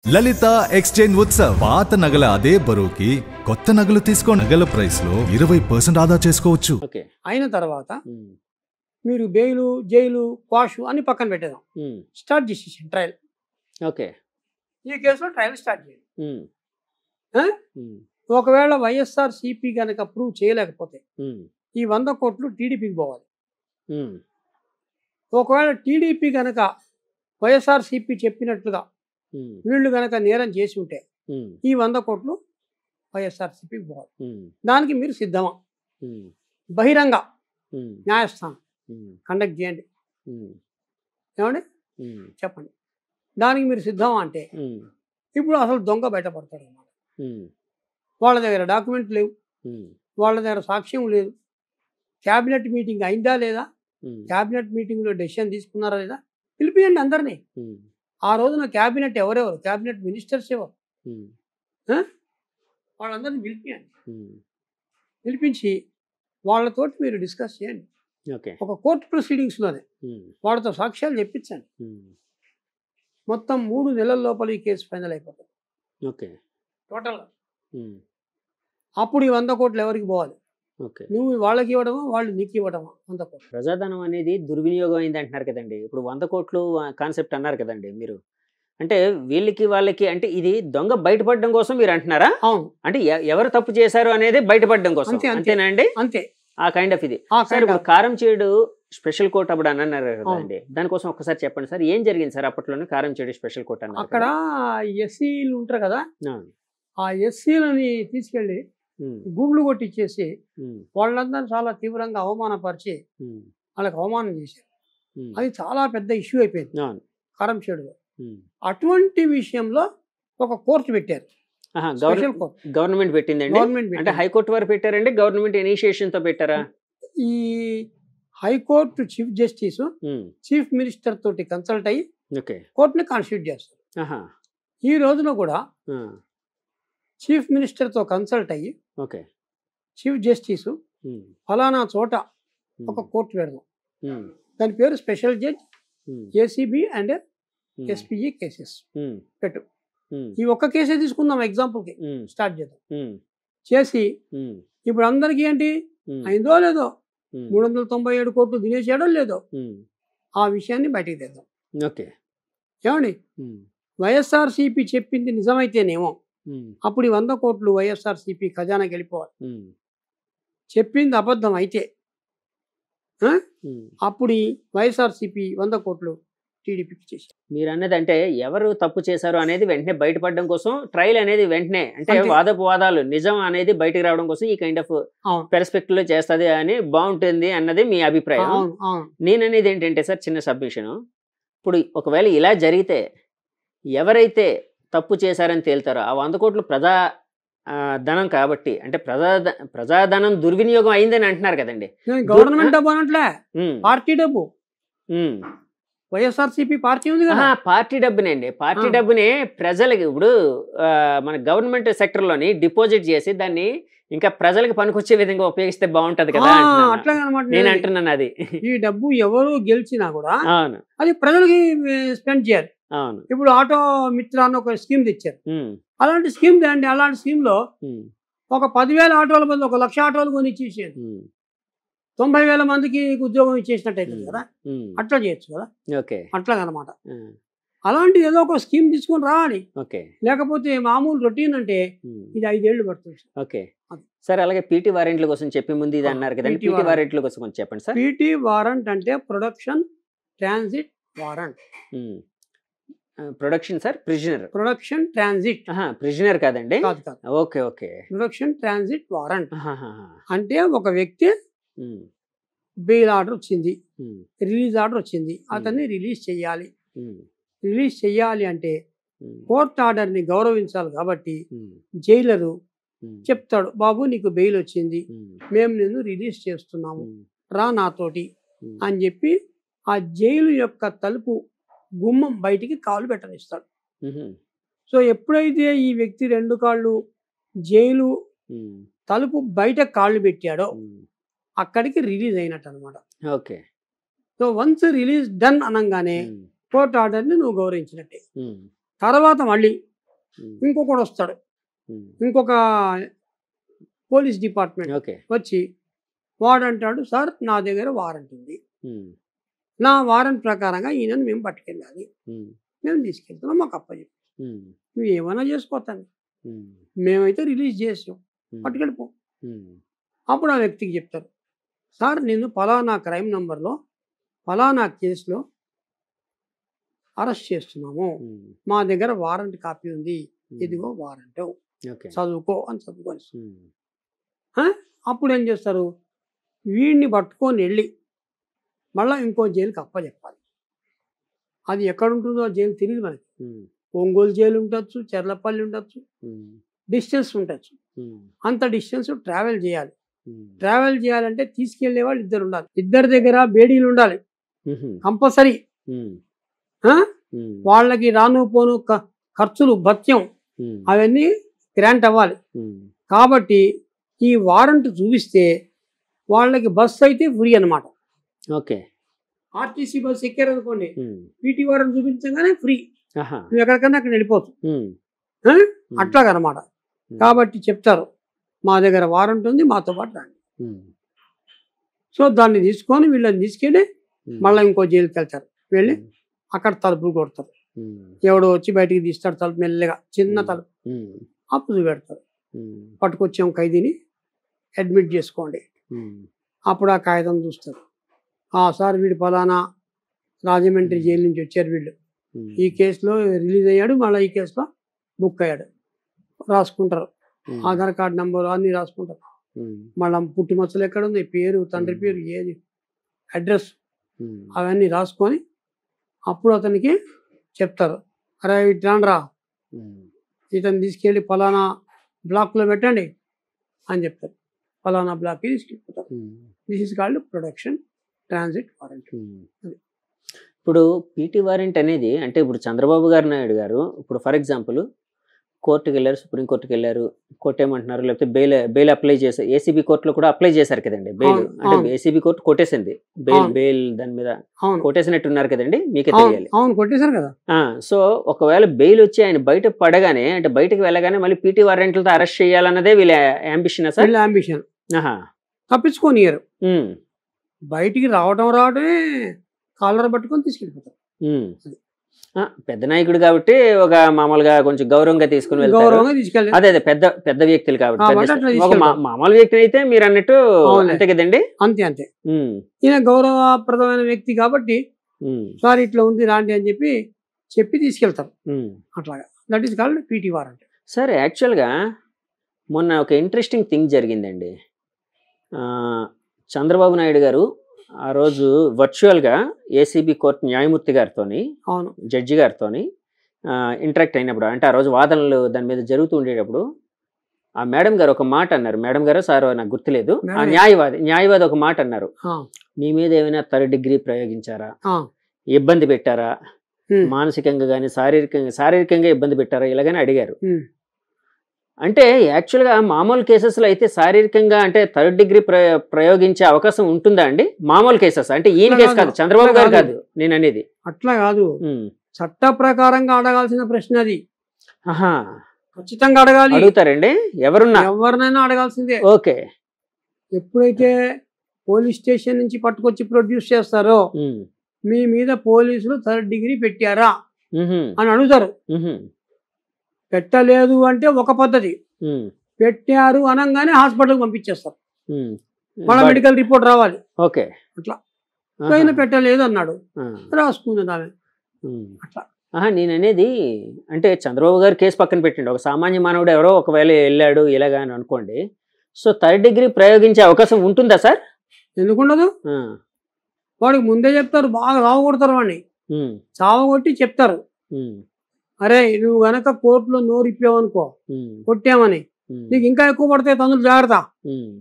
లలిత exchange Utsav పాత నగల అదే బరువుకి కొత్త నగలు తీసుకో నగల ప్రైస్ లో ఇరవై పర్సెంట్ ఆదా చేసుకోవచ్చు ఓకే అయిన తర్వాత ఉమ్, మీరు బెయిలు జైలు క్వాషు అని పక్కన పెట్టేదాం ఉమ్, స్టార్ట్ చేసేసాం ట్రయల్ ఓకే ఈ కేసులో ట్రయల్ స్టార్ట్ చేయండి ఉమ్, ఆ? ఉమ్, ఒకవేళ వైఎస్ఆర్ సిపి కనుక ప్రూవ్ చేయలేకపోతే ఉమ్, ఈ వంద కోట్లు టీడీపీకి పోవాలి ఉమ్, ఒకవేళ టీడీపీ కనుక వైఎస్ఆర్ సిపి చెప్పినట్లుగా ఉమ్, వీళ్ళు కనుక నేరం చేసి ఉంటే ఉమ్, ఈ వంద కోట్లు వైఎస్ఆర్ సిపికి పోవాలి ఉమ్, దానికి మీరు సిద్ధమా ఉమ్, బహిరంగ ఉమ్, న్యాయస్థానం ఉమ్, కండక్ట్ చేయండి ఉమ్, ఏమండి ఉమ్, చెప్పండి దానికి మీరు సిద్ధమా అంటే ఉమ్, ఇప్పుడు అసలు దొంగ బయటపడతాడు అన్నమాట ఉమ్, వాళ్ళ దగ్గర డాక్యుమెంట్ లేవు ఉమ్, వాళ్ళ దగ్గర సాక్ష్యం లేదు క్యాబినెట్ మీటింగ్ అయిందా లేదా ఉమ్, క్యాబినెట్ మీటింగ్లో డెసిషన్ తీసుకున్నారా లేదా పిలిపియండి అందరినీ ఉమ్, ఆ రోజున క్యాబినెట్ ఎవరెవరు క్యాబినెట్ మినిస్టర్స్ ఎవరు ఉమ్, వాళ్ళందరినీ పిలిపియండి ఉమ్, పిలిపించి వాళ్ళతోటి మీరు డిస్కస్ చేయండి ఓకే ఒక కోర్టు ప్రొసీడింగ్స్లోనే ఉమ్, వాళ్ళతో సాక్ష్యాలు చెప్పించండి ఉమ్, మొత్తం మూడు నెలల లోపల ఈ కేసు ఫైనల్ అయిపోతుంది ఓకే టోటల్గా ఉమ్, అప్పుడు ఈ వంద కోట్లు ఎవరికి పోవాలి ఓకే నువ్వు వాళ్ళకి ఇవ్వడమా వాళ్ళు నీకు ఇవ్వడమా వంద కోట్లు ప్రజాధనం అనేది దుర్వినియోగం అయింది అంటున్నారు కదండి ఇప్పుడు వంద కోట్లు కాన్సెప్ట్ అన్నారు కదండి మీరు అంటే వీళ్ళకి వాళ్ళకి అంటే ఇది దొంగ బయటపడడం కోసం మీరు అంటున్నారా అవును అంటే ఎ- ఎవరు తప్పు చేశారు అనేది బయటపడడం కోసం అంతే, అంతే. అంతేనా అండి అంతే ఆ కైండ్ ఆఫ్ ఇది ఆ సార్ kind ఇప్పుడు of- కారం చేడు స్పెషల్ కోర్ట్ అప్పుడు అని అన్నారు కదండి దానికోసం ఒక్కసారి చెప్పండి సార్ ఏం జరిగింది సార్ అప్పట్లోనే కారం చేడు స్పెషల్ కోర్ట్ అన్నారు అక్కడ కదా. ఎస్సీలు ఉంటారు కదా అవును. ఆ ఎస్సీలని తీసుకెళ్ళి ఉమ్, గుండ్లు కొట్టించేసి ఉమ్, వాళ్ళందరినీ చాలా తీవ్రంగా అవమానపరిచి ఉమ్, వాళ్ళకి అవమానం చేశారు ఉమ్, అది చాలా పెద్ద ఇష్యూ అయిపోయింది అవును. కరంషేడులో ఉమ్. అటువంటి విషయంలో ఒక కోర్టు పెట్టారు ఆహా, స్పెషల్ గవర్నమెంట్ కోర్టు గవర్నమెంట్ పెట్టిందండి గవర్నమెంట్ అంటే పెట్టింది. హైకోర్టు వారు పెట్టారండి గవర్నమెంట్ ఇనిషియేషన్ తో పెట్టారా ఈ high court chief justice um, chief minister తోటి కన్సల్ట్ అయ్యి ఓకే కోర్టుని కాన్స్టిట్యూట్ చేస్తారు ఆహా, ఈ రోజున కూడా ఆ, చీఫ్ మినిస్టర్తో కన్సల్ట్ అయ్యి ఓకే చీఫ్ జస్టిస్ ఉమ్, ఫలానా చోట ఉమ్, ఒక కోర్టు పెడదాం ఉమ్, దాని పేరు special judge um, ACB and um, SPE cases um, పెట్టు ఉమ్, ఈ ఒక్క కేసే తీసుకుందాం ఎగ్జాంపుల్కి ఉమ్, స్టార్ట్ చేద్దాం ఉమ్, చేసి ఉమ్, ఇప్పుడు అందరికీ ఏంటి ఉమ్, అయిందో లేదో ఉమ్, మూడు వందల తొంభై ఏడు కోట్లు తినేసాడో లేదో ఉమ్, ఆ విషయాన్ని బయటికి తెద్దాం ఓకే ఏమండి ఉమ్, వైఎస్ఆర్సీపీ చెప్పింది నిజమైతేనేమో ఉమ్, అప్పుడు ఈ వంద కోట్లు వైఎస్ఆర్సీపీ ఖజానాకి వెళ్ళిపోవాలి ఉమ్, చెప్పింది అబద్ధం అయితే ఆ? ఉమ్. అప్పుడు ఈ వైఎస్ఆర్సీపీ వంద కోట్లు టీడీపీకి చేసి మీరు అన్నది అంటే ఎవరు తప్పు చేశారు అనేది వెంటనే బయటపడడం కోసం ట్రయల్ అనేది వెంటనే అంటే అంతే. వాదోపవాదాలు నిజం అనేది బయటకు రావడం కోసం ఈ కైండ్ ఆఫ్ అవును పెర్స్పెక్టివ్ లో చేస్తుంది అని బాగుంటుంది అన్నది మీ అభిప్రాయం అవును అవును నేను అనేది ఏంటంటే సార్ చిన్న సబ్మిషన్ ఇప్పుడు ఒకవేళ ఇలా జరిగితే ఎవరైతే తప్పు చేశారని తేల్తారో ఆ వంద కోట్లు ప్రజా ఆ, ధనం కాబట్టి అంటే ప్రజా ప్రజాధనం దుర్వినియోగం అయిందని అంటున్నారు కదండి నేను గవర్నమెంట్ డబ్బు అనట్లే ఉమ్, పార్టీ డబ్బు ఉమ్. వైఎస్ఆర్సీపీ పార్టీ ఉంది కదా ఆహా, పార్టీ డబ్బునండి పార్టీ ఆ. డబ్బుని ప్రజలకి ఇప్పుడు ఆ, మన గవర్నమెంట్ సెక్టర్లోని డిపాజిట్ చేసి దాన్ని ఇంకా ప్రజలకు పనికొచ్చే విధంగా ఉపయోగిస్తే బాగుంటది కదా ఆ, అంటున్నాను. అట్లాగే అనమాట నేను నేను. అంటున్నాను అది ఈ డబ్బు ఎవరు గెలిచినా కూడా అవును అది ప్రజలకి స్పెండ్ చేయాలి అవును ఇప్పుడు ఆటో మిత్ర అని ఒక స్కీమ్ తెచ్చారు ఉమ్, అలాంటి స్కీమ్ తేండి అలాంటి స్కీమ్ లో ఉమ్, ఒక పదివేల ఆటోల బదులు ఒక లక్ష ఆటోలు కొని ఇచ్చేసేది ఉమ్, తొంభై వేల మందికి ఉద్యోగం ఇచ్చేసినట్టయితుంది ఉమ్, కదా ఉమ్, అట్లా చేయొచ్చు కదా ఓకే అట్లాగనమాట ఆ, అలాంటి ఏదో ఒక స్కీమ్ తీసుకొని రావాలి ఓకే లేకపోతే మామూలు రొటీన్ అంటే ఉమ్, ఇది ఐదేళ్లు పడుతుంది ఓకే అది. సార్ అలాగే పీటీ వారెంట్ల కోసం చెప్పే ముందు ఇది ఆ, అన్నారు కదండి PT పీటీ వారెంట్. వారెంట్ల కోసం కొంచెం చెప్పండి సార్ పీటీ వారంట్ అంటే production transit warrant production sir prisoner production transit prisoner కాదండి కాదు కాదు okay okay production transit warrant ఆహాహాహా. అంటే ఒక వ్యక్తి ఉమ్, బెయిల్ ఆర్డర్ వచ్చింది ఉమ్, రిలీజ్ ఆర్డర్ వచ్చింది అతన్ని రిలీజ్ చేయాలి ఉమ్, రిలీజ్ చేయాలి అంటే ఉమ్, కోర్ట్ ఆర్డర్ని గౌరవించాలి కాబట్టి ఉమ్, జైలరు ఉమ్, చెప్తాడు బాబు నీకు బెయిల్ వచ్చింది ఉమ్, మేము నిన్ను రిలీజ్ చేస్తున్నాము ఉమ్, రా నాతోటి ఉమ్, అని చెప్పి ఆ జైలు యొక్క తలుపు గుమ్మం బయటికి కాలు పెట్టనిస్తాడు ఉమ్, సో ఎప్పుడైతే ఈ వ్యక్తి రెండు కాళ్ళు జైలు ఉమ్, తలుపు బయట కాళ్ళు పెట్టాడో ఉమ్. అక్కడికి రిలీజ్ అయినట్టు అనమాట okay so once release done అనగానే ఉమ్, కోర్ట్ ఆర్డర్ని నువ్వు గౌరవించినట్టే ఉమ్, తర్వాత మళ్ళీ ఉమ్, ఇంకొకడు వస్తాడు ఉమ్. ఇంకొక పోలీస్ డిపార్ట్మెంట్ ఓకే వచ్చి వాడు అంటాడు సార్ నా దగ్గర వారెంట్ ఉంది ఉమ్, నా వారెంట్ ప్రకారంగా ఈయనను మేము పట్టుకెళ్ళాలి ఉమ్, మేము తీసుకెళ్తున్నాం మాకు అప్పచెప్పి ఉమ్, నువ్వు ఏమైనా చేసుకోతాను ఉమ్, మేమైతే రిలీజ్ చేసాం ఉమ్, పట్టుకెళ్ళిపో ఉమ్, అప్పుడు ఆ వ్యక్తికి చెప్తారు సార్ నేను ఫలానా క్రైమ్ నంబర్లో ఫలానా కేసులో అరెస్ట్ చేస్తున్నాము ఉమ్, మా దగ్గర వారెంట్ కాపీ ఉంది ఉమ్. ఇదిగో వారెంట్ ఓకే చదువుకో అని చదువుకొని ఉమ్, అప్పుడు ఏం చేస్తారు వీడిని పట్టుకొని వెళ్ళి మళ్ళీ ఇంకో జైలుకి అప్పచెప్పాలి అది ఎక్కడ ఉంటుందో ఆ జైలు తెలియదు మనకి ఉమ్, ఒంగోలు జైలు ఉండొచ్చు చెర్లపల్లి ఉండొచ్చు ఉమ్, డిస్టెన్స్ ఉండొచ్చు ఉమ్, అంత డిస్టెన్స్ ట్రావెల్ చేయాలి ఉమ్, ట్రావెల్ చేయాలంటే తీసుకెళ్లే వాళ్ళు ఇద్దరు ఉండాలి ఇద్దరి దగ్గర బేడీలు ఉండాలి ఉమ్, కంపల్సరీ ఉమ్, ఆ? ఉమ్, వాళ్ళకి రాను పోను క- ఖర్చులు భత్యం ఉమ్, అవన్నీ గ్రాంట్ అవ్వాలి ఉమ్, కాబట్టి ఈ వారెంట్ చూపిస్తే వాళ్ళకి బస్సు అయితే ఫ్రీ అన్నమాట ఓకే ఆర్టీసీ బస్సు ఎక్కారనుకోండి ఉమ్, పీటీ వారెంట్ చూపించగానే ఫ్రీ ఆహా, నువ్వు ఎక్కడికన్నా అక్కడ వెళ్ళిపోవచ్చు ఉమ్, ఆ? ఉమ్, అట్లాగనమాట ఉమ్, కాబట్టి చెప్తారు మా దగ్గర వారెంట్ ఉంది మాతో పాటు రండి ఉమ్, సో దాన్ని తీసుకొని వీళ్ళని తీసుకెళ్ళి ఉమ్, మళ్ళీ ఇంకో జైలుకి వెళ్తారు వెళ్ళి ఉమ్, అక్కడ తలుపులు కొడతారు ఉమ్, ఎవడో వచ్చి బయటికి తీస్తాడు తలుపు మెల్లగా చిన్న ఉమ్. తలుపు ఉమ్, అప్పుడు చూపెడతారు ఉమ్, పట్టుకొచ్చాం ఖైదీని అడ్మిట్ చేసుకోండి ఉమ్, అప్పుడు ఆ కాగితం చూస్తారు ఆ సార్ వీడు ఫలానా రాజమండ్రి జైలు నుంచి వచ్చారు వీళ్ళు ఉమ్, ఈ కేసులో రిలీజ్ అయ్యాడు మళ్ళీ ఈ కేసులో బుక్ అయ్యాడు రాసుకుంటారు ఉమ్, ఆధార్ కార్డ్ నెంబర్ అన్నీ రాసుకుంటారు ఉమ్, మళ్ళీ పుట్టి మచ్చలు ఎక్కడ ఉంది పేరు తండ్రి పేరు ఏది అడ్రస్ ఉమ్, అవన్నీ రాసుకొని అప్పుడు అతనికి చెప్తారు అరే ఇట్లా ఉమ్, ఇతను తీసుకెళ్ళి ఫలానా బ్లాక్లో పెట్టండి అని చెప్తారు ఫలానా బ్లాక్కి తీసుకెళ్ళిపోతారు um. This is called production transit warrant um. ఇప్పుడు పీటీ వారెంట్ అనేది అంటే ఇప్పుడు చంద్రబాబు గారు నాయుడు గారు ఇప్పుడు ఫర్ ఎగ్జాంపుల్ కోర్టుకి వెళ్ళారు సుప్రీం కోర్టుకి వెళ్ళారు కోర్టు ఏమంటున్నారు లేకపోతే బెయిల్ బెయిల్ అప్లై చేశారు ఏసీబీ కోర్టులో కూడా అప్లై చేశారు కదండి బెయిల్ అవును, అంటే అవును. ఏసీబీ కోర్టు కొట్టేసింది బెయిల్ అవును. బెయిల్ దాని మీద అవును కొట్టేసినట్టు ఉన్నారు కదండి మీకే అవును తెలియాలి అవును కొట్టేశారు కదా ఆ, సో ఒకవేళ బెయిల్ వచ్చి ఆయన బయట పడగానే అంటే బయటకు వెళ్ళగానే మళ్ళీ పీటీ వారెంట్లతో అరెస్ట్ చేయాలన్నదే వీళ్ళ అంబిషన్ సార్ వీళ్ళ అంబిషన్ ఆహా తప్పించుకోనియరు ఉమ్, బయటికి రావడం రావడమే కాలర్ పట్టుకొని తీసుకెళ్ళిపోతారు ఉమ్. ఆ, పెద్ద నాయకుడు కాబట్టి ఒక మామూలుగా కొంచెం గౌరవంగా తీసుకుని వెళ్తారు గౌరవంగా తీసుకెళ్ళి అదే అదే పెద్ద పెద్ద వ్యక్తులు కాబట్టి కాబట్టి పెద్ద అట్లా ఒక తీసుకెళ్తారు. మా- మామూలు వ్యక్తిని అయితే మీరు అన్నట్టు అవునులే. అంతే కదండి అంతే అంతే ఉమ్, ఈయన గౌరవప్రదమైన వ్యక్తి కాబట్టి ఉమ్, సార్ ఇట్లా ఉంది రాండి అని చెప్పి చెప్పి తీసుకెళ్తారు ఉమ్. అట్లాగా that is called PT warrant సరే యాక్చువల్గా మొన్న ఒక ఇంట్రెస్టింగ్ థింగ్ జరిగిందండి ఆ, చంద్రబాబు నాయుడు గారు ఆ రోజు వర్చువల్గా ఏసీబీ కోర్టు న్యాయమూర్తి గారితోని అవును జడ్జి గారితోని ఇంటరాక్ట్ అయినప్పుడు అంటే ఆ రోజు వాదనలు దాని మీద జరుగుతూ ఉండేటప్పుడు ఆ మేడం గారు ఒక మాట అన్నారు మేడం గారు సార్ నాకు గుర్తులేదు ఆ మేడమే. న్యాయవాది న్యాయవాది ఒక మాట అన్నారు ఆ, మీ మీద ఏమైనా థర్డ్ డిగ్రీ ప్రయోగించారా ఆ, ఇబ్బంది పెట్టారా ఉమ్, మానసికంగా కానీ శారీరకంగా శారీరకంగా ఇబ్బంది పెట్టారా ఇలాగని అడిగారు ఉమ్. అంటే యాక్చువల్గా మామూలు కేసెస్లో అయితే శారీరకంగా అంటే థర్డ్ డిగ్రీ ప్రయో ప్రయోగించే అవకాశం ఉంటుందా అండి మామూలు కేసెస్ అంటే ఈయన అట్లా కేసు కాదు కాదు. చంద్రబాబు అట్లా గారు కాదు. కాదు నేను అనేది అట్లా కాదు ఉమ్. చట్ట ప్రకారంగా అడగాల్సిన ప్రశ్న అది ఆహా ఖచ్చితంగా అడగాలి అడుగుతారండి ఎవరున్నా ఎవరినైనా అడగాల్సిందే ఓకే ఎప్పుడైతే పోలీస్ స్టేషన్ నుంచి పట్టుకొచ్చి ప్రొడ్యూస్ చేస్తారో ఉమ్. మీ మీద పోలీసులు థర్డ్ డిగ్రీ పెట్టారా ఉహుం. అని అడుగుతారు ఉహుం. పెట్టలేదు అంటే ఒక పద్ధతి ఉమ్. పెట్టారు అనగానే హాస్పిటల్కి పంపించేస్తారు ఉమ్. మళ్ళీ బట్- మెడికల్ రిపోర్ట్ రావాలి ఓకే అట్లా. ఆహా. ఆయన పెట్టలేదు అన్నాడు ఆ. రాసుకుంది ఆమె ఉమ్. అట్లా ఆహా, నేను అనేది అంటే చంద్రబాబు గారు కేసు పక్కన పెట్టండి ఒక సామాన్య మానవుడు ఎవరో ఒకవేళ వెళ్ళాడు ఇలాగా అని అనుకోండి సో థర్డ్ డిగ్రీ ప్రయోగించే అవకాశం ఉంటుందా సార్ ఎందుకుండదు ఆ. వాడికి ముందే చెప్తారు బాగా రావగొడతారు వాడిని ఉమ్. చావగొట్టి చెప్తారు ఉమ్. అరే నువ్వు గనక కోర్టులో నోరు ఇప్పావనుకో ఉమ్. కొట్టామని ఉమ్. నీకు ఇంకా ఎక్కువ పడతాయి తందులు జాగ్రత్త ఉమ్.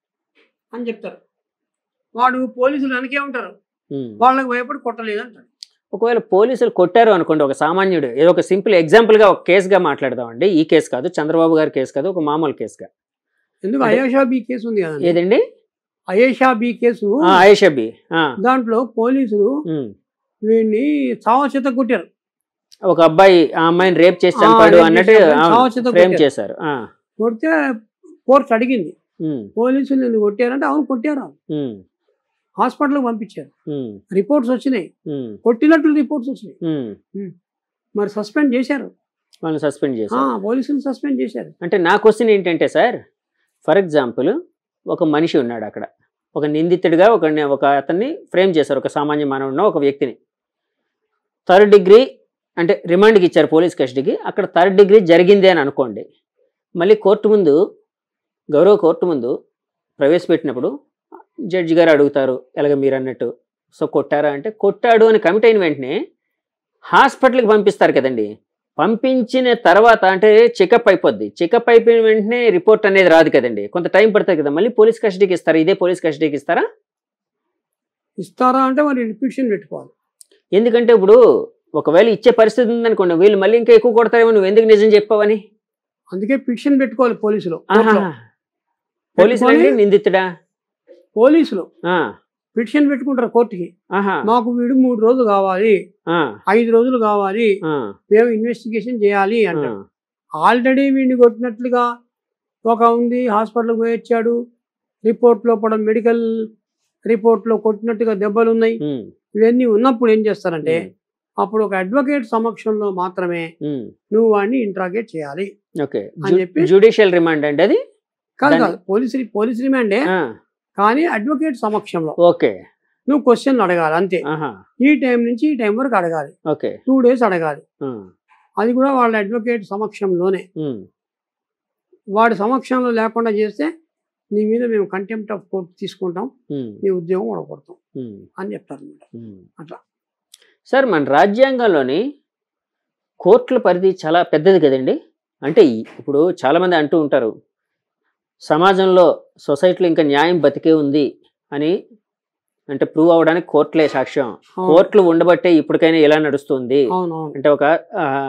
అని చెప్తారు వాడు పోలీసులు వెనకే ఉంటారు ఉమ్. వాళ్ళకి భయపడి కొట్టలేదు అంటాడు ఒకవేళ పోలీసులు కొట్టారు అనుకోండి ఒక సామాన్యుడు ఏదో ఒక సింపుల్ ఎగ్జాంపుల్గా ఒక కేసుగా మాట్లాడదామండి ఈ కేసు కాదు చంద్రబాబు గారి కేసు కాదు ఒక మామూలు కేసుగా ఎందుకు అంటే- అయేషా బి కేసు ఉంది కదా ఏదండి అయేషా బి కేసు ఆ, ఆయేషా బి ఆ. దాంట్లో పోలీసులు ఉమ్. వీడిని చావ చేత కొట్టారు ఒక అబ్బాయి ఆ అమ్మాయిని రేప్ చేసి ఆ, చంపాడు rape అన్నట్టు చేసి చంపాడు, చావచ్చుతో ఫ్రేమ్ కొట్టారు. చేశారు ఆ, కొడితే కోర్టు అడిగింది ఉమ్, పోలీసులు నిన్ను కొట్టారంటే అవును కొట్టారు ఉమ్, హాస్పిటల్కి పంపించారు ఉమ్, రిపోర్ట్స్ వచ్చినాయి ఉమ్, కొట్టినట్లు రిపోర్ట్స్ వచ్చినాయి ఉమ్. మరి సస్పెండ్ చేశారు వాళ్ళని సస్పెండ్ ఆ, చేశారు పోలీసులు సస్పెండ్ చేశారు అంటే నా క్వశ్చన్ ఏంటంటే సార్ ఫర్ ఎగ్జాంపుల్ ఒక మనిషి ఉన్నాడు అక్కడ ఒక నిందితుడిగా ఒక ఒక అతన్ని ఫ్రేమ్ చేశారు ఒక సామాన్య మానవుడిని ఒక వ్యక్తిని థర్డ్ డిగ్రీ అంటే రిమాండ్కి ఇచ్చారు పోలీస్ కస్టడీకి అక్కడ థర్డ్ డిగ్రీ జరిగింది అని అనుకోండి మళ్ళీ కోర్టు ముందు గౌరవ కోర్టు ముందు ప్రవేశపెట్టినప్పుడు జడ్జి గారు అడుగుతారు ఎలాగ మీరు అన్నట్టు సో కొట్టారా అంటే కొట్టాడు అని కమిట్ అయిన వెంటనే హాస్పిటల్కి పంపిస్తారు కదండి పంపించిన తర్వాత అంటే చెకప్ అయిపోద్ది చెకప్ అయిపోయిన వెంటనే రిపోర్ట్ అనేది రాదు కదండి కొంత టైం పడుతుంది కదా మళ్ళీ పోలీస్ కస్టడీకి ఇస్తారా ఇదే పోలీస్ కస్టడీకి ఇస్తారా ఇస్తారా అంటే మరి రిపిటిషన్ పెట్టుకోవాలి ఎందుకంటే ఇప్పుడు ఒకవేళ ఇచ్చే పరిస్థితి ఉందనుకోండి వీళ్ళు మళ్ళీ ఇంకా ఎక్కువ కొడతారేమో నువ్వు ఎందుకు నిజం చెప్పావని అందుకే పిటిషన్ పెట్టుకోవాలి పోలీసులు ఆహా. కోర్టులో. పోలీసులు అండి పెట్టుకొని నిందితుడా పోలీసులు ఆ, పిటిషన్ పెట్టుకుంటారు కోర్టుకి ఆహా, మాకు వీడు మూడు రోజులు కావాలి ఆ, ఐదు రోజులు కావాలి ఆ, మేము ఇన్వెస్టిగేషన్ చేయాలి ఆ, అంటారు ఆల్రెడీ వీడిని కొట్టినట్లుగా ఒక ఉంది హాస్పిటల్కి పోయి వచ్చాడు రిపోర్ట్లో కూడా మెడికల్ రిపోర్ట్లో కొట్టినట్టుగా దెబ్బలు ఉన్నాయి ఉమ్, ఇవన్నీ ఉన్నప్పుడు ఏం చేస్తారంటే ఉమ్, అప్పుడు ఒక అడ్వకేట్ సమక్షంలో మాత్రమే ఉమ్, నువ్వు వాడిని ఇంట్రాగేట్ చేయాలి ఓకే అని చెప్పి- జ్యుడిషియల్ రిమాండ్ అండి అది కాదు దాన్ని- కాదు పోలీస్ పోలీస్ రిమాండే ఆ, కానీ అడ్వకేట్ సమక్షంలో ఓకే నువ్వు క్వశ్చన్ అడగాలి అంతే ఆహా ఈ టైం నుంచి ఈ టైం వరకు అడగాలి ఓకే టూ డేస్ అడగాలి ఆ, అది కూడా వాళ్ళ అడ్వకేట్ సమక్షంలోనే ఉమ్, వాడి సమక్షంలో లేకుండా చేస్తే నీ మీద మేము కంటెంప్ట్ ఆఫ్ కోర్ట్ తీసుకుంటాం ఉమ్, నీ ఉద్యోగం ఓడగొడతాం ఉమ్. అని చెప్తారు అనమాట ఉమ్. అట్లా. సార్ మన రాజ్యాంగంలోని కోర్టుల పరిధి చాలా పెద్దది కదండి అంటే ఈ- ఇప్పుడు చాలామంది అంటూ ఉంటారు సమాజంలో సొసైటీలో ఇంకా న్యాయం బతికే ఉంది అని అంటే ప్రూవ్ అవ్వడానికి కోర్టులే సాక్ష్యం అవును కోర్టులు ఉండబట్టే ఇప్పటికైనా ఇలా నడుస్తుంది అవును అవును అంటే ఒక ఆ,